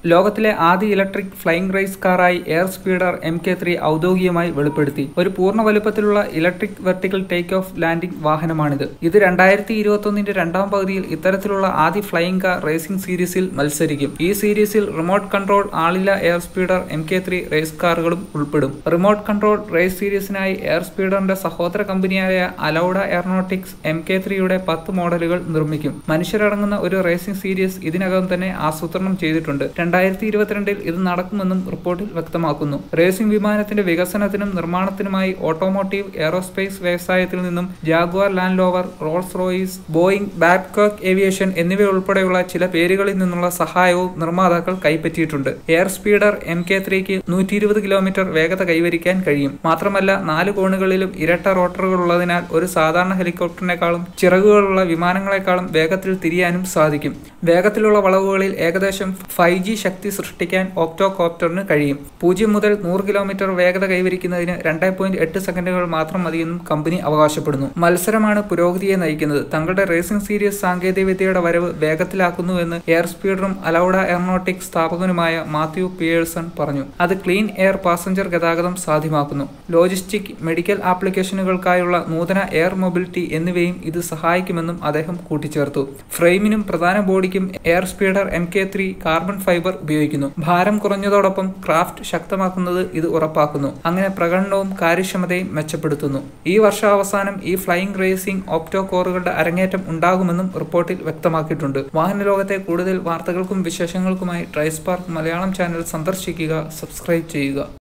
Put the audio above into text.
ലോകത്തിലെ ആദ്യ electric flying race കാറായി air speeder M K three ഔദ്യോഗികമായി വെളിപ്പെടുത്തി ഒരു പൂർണ്ണ വലുപ്പത്തിലുള്ള electric vertical take off landing വാഹനമാണിത് ഇത് രണ്ടായിരത്തി ഇരുപത്തൊന്നിന്റെ രണ്ടാം പകുതിയിൽ ഇത്തരത്തിലുള്ള ആദ്യ ഫ്ലൈയിംഗ് കാർ റേസിംഗ് സീരീസിൽ മത്സരിക്കും ഈ സീരീസിൽ റിമോട്ട് കൺട്രോൾ ആളില്ല air speeder M K three race കാറുകളും ഉൾപ്പെടും റിമോട്ട് കൺട്രോൾ റേസ് സീരീസിനായി എയർ സ്പീഡറിന്റെ സഹോദര കമ്പനിയായ അലൗഡ എയറോനോട്ടിക്സ് എം കെ ത്രീയുടെ പത്ത് മോഡലുകൾ നിർമ്മിക്കും മനുഷ്യരടങ്ങുന്ന ഒരു റേസിംഗ് സീരീസ് ഇതിനകം തന്നെ ആസൂത്രണം ചെയ്തിട്ടുണ്ട് രണ്ടായിരത്തി ഇരുപത്തിരണ്ടിൽ ഇത് നടക്കുമെന്നും റിപ്പോർട്ടിൽ വ്യക്തമാക്കുന്നു റേസിംഗ് വിമാനത്തിന്റെ വികസനത്തിനും നിർമ്മാണത്തിനുമായി ഓട്ടോമോട്ടീവ് എയറോസ്പേസ് വ്യവസായത്തിൽ നിന്നും Jaguar Land Rover Rolls Royce Boeing Babcock aviation എന്നിവയുൾപ്പെടെയുള്ള ചില പേരുകളിൽ നിന്നുള്ള സഹായവും നിർമ്മാതാക്കൾ കൈപ്പറ്റിയിട്ടുണ്ട് എയർ സ്പീഡർ എം കെ ത്രീക്ക് നൂറ്റി ഇരുപത് കിലോമീറ്റർ വേഗത കൈവരിക്കാൻ കഴിയും മാത്രമല്ല നാല് കോണുകളിലും ഇരട്ട റോട്ടറുകളുള്ളതിനാൽ ഒരു സാധാരണ ഹെലികോപ്റ്ററിനേക്കാളും ചിറകുകളുള്ള വിമാനങ്ങളെക്കാളും വേഗത്തിൽ തിരിയാനും സാധിക്കും വേഗത്തിലുള്ള വളവുകളിൽ ഏകദേശം ഫൈവ് ജി ശക്തി സൃഷ്ടിക്കാൻ ഓക്ടോകോപ്റ്ററിന് കഴിയും പൂജ്യം മുതൽ നൂറ് കിലോമീറ്റർ വേഗത കൈവരിക്കുന്നതിന് രണ്ട് പോയിന്റ് എട്ട് സെക്കൻഡുകൾ മാത്രം മതിയെന്നും കമ്പനി അവകാശപ്പെടുന്നു മത്സരമാണ് പുരോഗതിയെ നയിക്കുന്നത് തങ്ങളുടെ റേസിംഗ് സീരീസ് സാങ്കേതികവിദ്യയുടെ വരവ് വേഗത്തിലാക്കുന്നുവെന്ന് എയർ സ്പീഡറും അലൗഡ എയറോനോട്ടിക്സ് സ്ഥാപകനുമായ മാത്യു പിയേഴ്സൺ പറഞ്ഞു അത് ക്ലീൻ എയർ പാസഞ്ചർ ഗതാഗതം സാധ്യമാക്കുന്നു ലോജിസ്റ്റിക് മെഡിക്കൽ ആപ്ലിക്കേഷനുകൾക്കായുള്ള നൂതന എയർ മൊബിലിറ്റി എന്നിവയും ഇത് സഹായിക്കുമെന്നും അദ്ദേഹം കൂട്ടിച്ചേർത്തു ഫ്രെയിമിനും പ്രധാന ബോഡിക്കും air speeder M K three carbon fibre ഉപയോഗിക്കുന്നു ഭാരം കുറഞ്ഞതോടൊപ്പം ക്രാഫ്റ്റ് ശക്തമാക്കുന്നത് ഇത് ഉറപ്പാക്കുന്നു അങ്ങനെ പ്രകടനവും കാര്യക്ഷമതയും മെച്ചപ്പെടുത്തുന്നു ഈ വർഷാവസാനം ഈ ഫ്ലൈയിംഗ് റേസിംഗ് ഓപ്റ്റോ കോറുകളുടെ അരങ്ങേറ്റം ഉണ്ടാകുമെന്നും റിപ്പോർട്ടിൽ വ്യക്തമാക്കിയിട്ടുണ്ട് വാഹന ലോകത്തെ കൂടുതൽ വാർത്തകൾക്കും വിശേഷങ്ങൾക്കുമായി ട്രൈസ്പാർക്ക് മലയാളം ചാനൽ സന്ദർശിക്കുക സബ്സ്ക്രൈബ് ചെയ്യുക